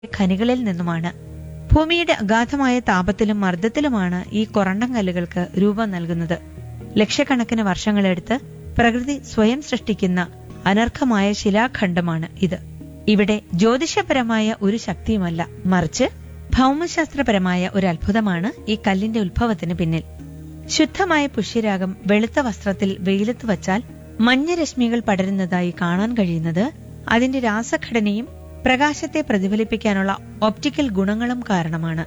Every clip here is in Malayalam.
ഖനികളിൽ നിന്നുമാണ് ഭൂമിയുടെ അഗാധമായ താപത്തിലും മർദ്ദത്തിലുമാണ് ഈ കൊറണ്ടം കല്ലുകൾക്ക് രൂപം നൽകുന്നത് ലക്ഷക്കണക്കിന് വർഷങ്ങളെടുത്ത് പ്രകൃതി സ്വയം സൃഷ്ടിക്കുന്ന അനർഘമായ ശിലാഖണ്ഡമാണ് ഇത് ഇവിടെ ജ്യോതിഷപരമായ ഒരു ശക്തിയുമല്ല മറിച്ച് ഭൗമശാസ്ത്രപരമായ ഒരു അത്ഭുതമാണ് ഈ കല്ലിന്റെ ഉത്ഭവത്തിന് പിന്നിൽ ശുദ്ധമായ പുഷ്യരാഗം വെളുത്ത വസ്ത്രത്തിൽ വെയിലത്ത് വച്ചാൽ മഞ്ഞരശ്മികൾ പടരുന്നതായി കാണാൻ കഴിയുന്നത് അതിന്റെ രാസഘടനയും പ്രകാശത്തെ പ്രതിഫലിപ്പിക്കാനുള്ള ഒപ്റ്റിക്കൽ ഗുണങ്ങളും കാരണമാണ്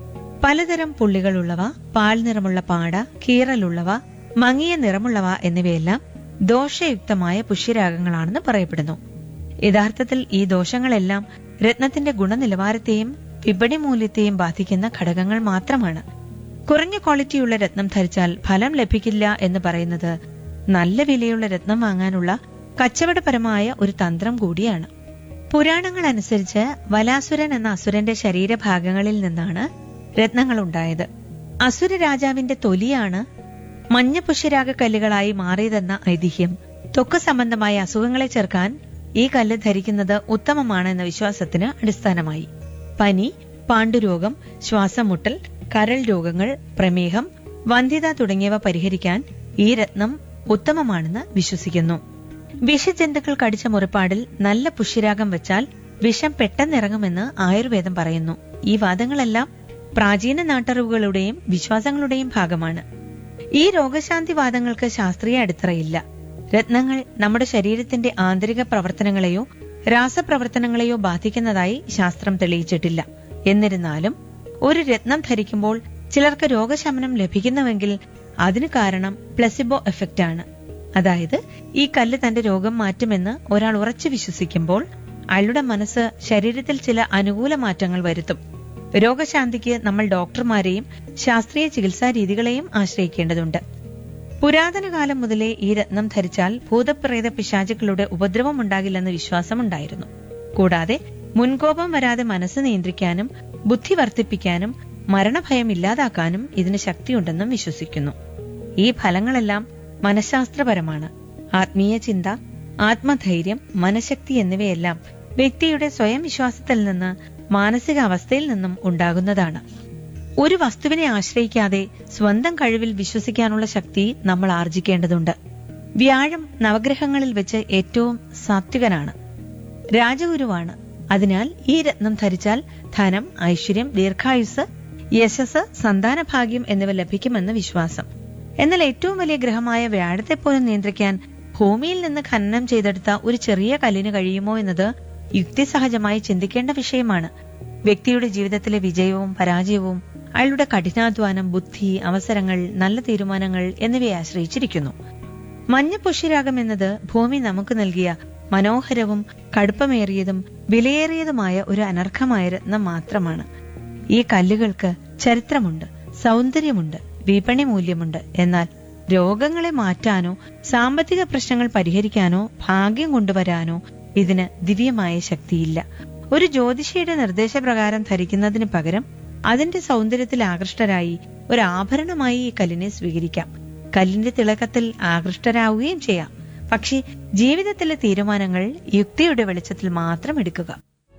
പലതരം പുള്ളികളുള്ളവ പാൽ നിറമുള്ള പാട കീറലുള്ളവ മങ്ങിയ നിറമുള്ളവ എന്നിവയെല്ലാം ദോഷയുക്തമായ പുഷ്യരാഗങ്ങളാണെന്ന് പറയപ്പെടുന്നു യഥാർത്ഥത്തിൽ ഈ ദോഷങ്ങളെല്ലാം രത്നത്തിന്റെ ഗുണനിലവാരത്തെയും വിപണി മൂല്യത്തെയും ബാധിക്കുന്ന ഘടകങ്ങൾ മാത്രമാണ് കുറഞ്ഞ ക്വാളിറ്റിയുള്ള രത്നം ധരിച്ചാൽ ഫലം ലഭിക്കില്ല എന്ന് പറയുന്നത് നല്ല വിലയുള്ള രത്നം വാങ്ങാനുള്ള കച്ചവടപരമായ ഒരു തന്ത്രം കൂടിയാണ് പുരാണങ്ങൾ അനുസരിച്ച് വലാസുരൻ എന്ന അസുരന്റെ ശരീരഭാഗങ്ങളിൽ നിന്നാണ് രത്നങ്ങൾ ഉണ്ടായത് അസുര രാജാവിന്റെ തൊലിയാണ് മഞ്ഞ പുഷ്യരാഗ കല്ലുകളായി മാറിയതെന്ന ഐതിഹ്യം ത്വക്ക് സംബന്ധമായ അസുഖങ്ങളെ ചേർക്കാൻ ഈ കല്ല് ധരിക്കുന്നത് ഉത്തമമാണ് എന്ന വിശ്വാസത്തിന് അടിസ്ഥാനമായി പനി പാണ്ഡുരോഗം ശ്വാസമുട്ടൽ കരൾ രോഗങ്ങൾ പ്രമേഹം വന്ധ്യത തുടങ്ങിയവ പരിഹരിക്കാൻ ഈ രത്നം ഉത്തമമാണെന്ന് വിശ്വസിക്കുന്നു വിഷജന്തുക്കൾ കടിച്ച മുറിപ്പാടിൽ നല്ല പുഷ്യരാഗം വെച്ചാൽ വിഷം പെട്ടെന്നിറങ്ങുമെന്ന് ആയുർവേദം പറയുന്നു ഈ വാദങ്ങളെല്ലാം പ്രാചീന നാട്ടറിവുകളുടെയും വിശ്വാസങ്ങളുടെയും ഭാഗമാണ് ഈ രോഗശാന്തി വാദങ്ങൾക്ക് ശാസ്ത്രീയ അടിത്തറയില്ല രത്നങ്ങൾ നമ്മുടെ ശരീരത്തിന്റെ ആന്തരിക പ്രവർത്തനങ്ങളെയോ രാസപ്രവർത്തനങ്ങളെയോ ബാധിക്കുന്നതായി ശാസ്ത്രം തെളിയിച്ചിട്ടില്ല എന്നിരുന്നാലും ഒരു രത്നം ധരിക്കുമ്പോൾ ചിലർക്ക് രോഗശമനം ലഭിക്കുന്നുവെങ്കിൽ അതിന് കാരണം പ്ലസിബോ എഫക്റ്റ് ആണ് അതായത് ഈ കല്ല് തന്റെ രോഗം മാറ്റുമെന്ന് ഒരാൾ ഉറച്ചു വിശ്വസിക്കുമ്പോൾ അയാളുടെ മനസ്സ് ശരീരത്തിൽ ചില അനുകൂല മാറ്റങ്ങൾ വരുത്തും രോഗശാന്തിക്ക് നമ്മൾ ഡോക്ടർമാരെയും ശാസ്ത്രീയ ചികിത്സാ രീതികളെയും ആശ്രയിക്കേണ്ടതുണ്ട് പുരാതന കാലം മുതലേ ഈ രത്നം ധരിച്ചാൽ ഭൂതപ്രേത പിശാചുക്കളുടെ ഉപദ്രവം ഉണ്ടാകില്ലെന്ന് വിശ്വാസമുണ്ടായിരുന്നു കൂടാതെ മുൻകോപം വരാതെ മനസ്സ് നിയന്ത്രിക്കാനും ബുദ്ധി വർദ്ധിപ്പിക്കാനും മരണഭയം ഇല്ലാതാക്കാനും ഇതിന് ശക്തിയുണ്ടെന്നും വിശ്വസിക്കുന്നു ഈ ഫലങ്ങളെല്ലാം മനഃശാസ്ത്രപരമാണ് ആത്മീയ ചിന്ത ആത്മധൈര്യം മനഃശക്തി എന്നിവയെല്ലാം വ്യക്തിയുടെ സ്വയം വിശ്വാസത്തിൽ നിന്ന് മാനസികാവസ്ഥയിൽ നിന്നും ഉണ്ടാകുന്നതാണ് ഒരു വസ്തുവിനെ ആശ്രയിക്കാതെ സ്വന്തം കഴിവിൽ വിശ്വസിക്കാനുള്ള ശക്തി നമ്മൾ ആർജിക്കേണ്ടതുണ്ട് വ്യാഴം നവഗ്രഹങ്ങളിൽ വെച്ച് ഏറ്റവും സാത്വികനാണ് രാജഗുരുവാണ് അതിനാൽ ഈ രത്നം ധരിച്ചാൽ ധനം ഐശ്വര്യം ദീർഘായുസ് യശസ് സന്താനഭാഗ്യം എന്നിവ ലഭിക്കുമെന്ന് വിശ്വാസം എന്നാൽ ഏറ്റവും വലിയ ഗ്രഹമായ വ്യാഴത്തെ പോലും നിയന്ത്രിക്കാൻ ഭൂമിയിൽ നിന്ന് ഖനനം ചെയ്തെടുത്ത ഒരു ചെറിയ കല്ലിന് കഴിയുമോ എന്നത് യുക്തിസഹജമായി ചിന്തിക്കേണ്ട വിഷയമാണ് വ്യക്തിയുടെ ജീവിതത്തിലെ വിജയവും പരാജയവും അയാളുടെ കഠിനാധ്വാനം ബുദ്ധി അവസരങ്ങൾ നല്ല തീരുമാനങ്ങൾ എന്നിവയെ ആശ്രയിച്ചിരിക്കുന്നു മഞ്ഞ പുഷ്യരാഗം എന്നത് ഭൂമി നമുക്ക് നൽകിയ മനോഹരവും കടുപ്പമേറിയതും വിലയേറിയതുമായ ഒരു അനർഘമായ രത്നം മാത്രമാണ് ഈ കല്ലുകൾക്ക് ചരിത്രമുണ്ട് സൗന്ദര്യമുണ്ട് വിപണി മൂല്യമുണ്ട് എന്നാൽ രോഗങ്ങളെ മാറ്റാനോ സാമ്പത്തിക പ്രശ്നങ്ങൾ പരിഹരിക്കാനോ ഭാഗ്യം കൊണ്ടുവരാനോ ഇതിന് ദിവ്യമായ ശക്തിയില്ല ഒരു ജ്യോതിഷിയുടെ നിർദ്ദേശപ്രകാരം ധരിക്കുന്നതിന് പകരം അതിന്റെ സൗന്ദര്യത്തിൽ ആകൃഷ്ടരായി ഒരു ആഭരണമായി ഈ കല്ലിനെ സ്വീകരിക്കാം കല്ലിന്റെ തിളക്കത്തിൽ ആകൃഷ്ടരാവുകയും ചെയ്യാം പക്ഷേ ജീവിതത്തിലെ തീരുമാനങ്ങൾ യുക്തിയുടെ വെളിച്ചത്തിൽ മാത്രം എടുക്കുക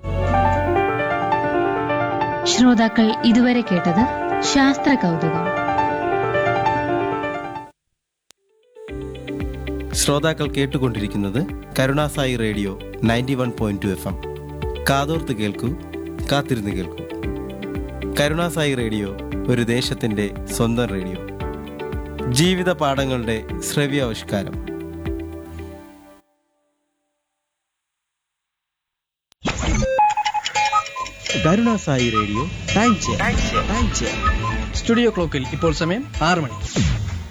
ശ്രോതാക്കൾ ഇതുവരെ കേട്ടത് ശാസ്ത്ര കൗതുകം ശ്രോതാക്കൾ കേട്ടുകൊണ്ടിരിക്കുന്നത് Karunasai radio ninety one point two F M കാതോർത്ത് കേൾക്കൂ കാത്തിരുന്ന് കേൾക്കൂ കരുണാസായി റേഡിയോ ഒരു ദേശത്തിൻ്റെ സ്വന്തം റേഡിയോ ജീവിത പാഠങ്ങളുടെ ശ്രവ്യാവിഷ്കാരം Karunasai radio time chair time chair studio ക്ലോക്കിൽ ഇപ്പോൾ സമയം ആറ് മണി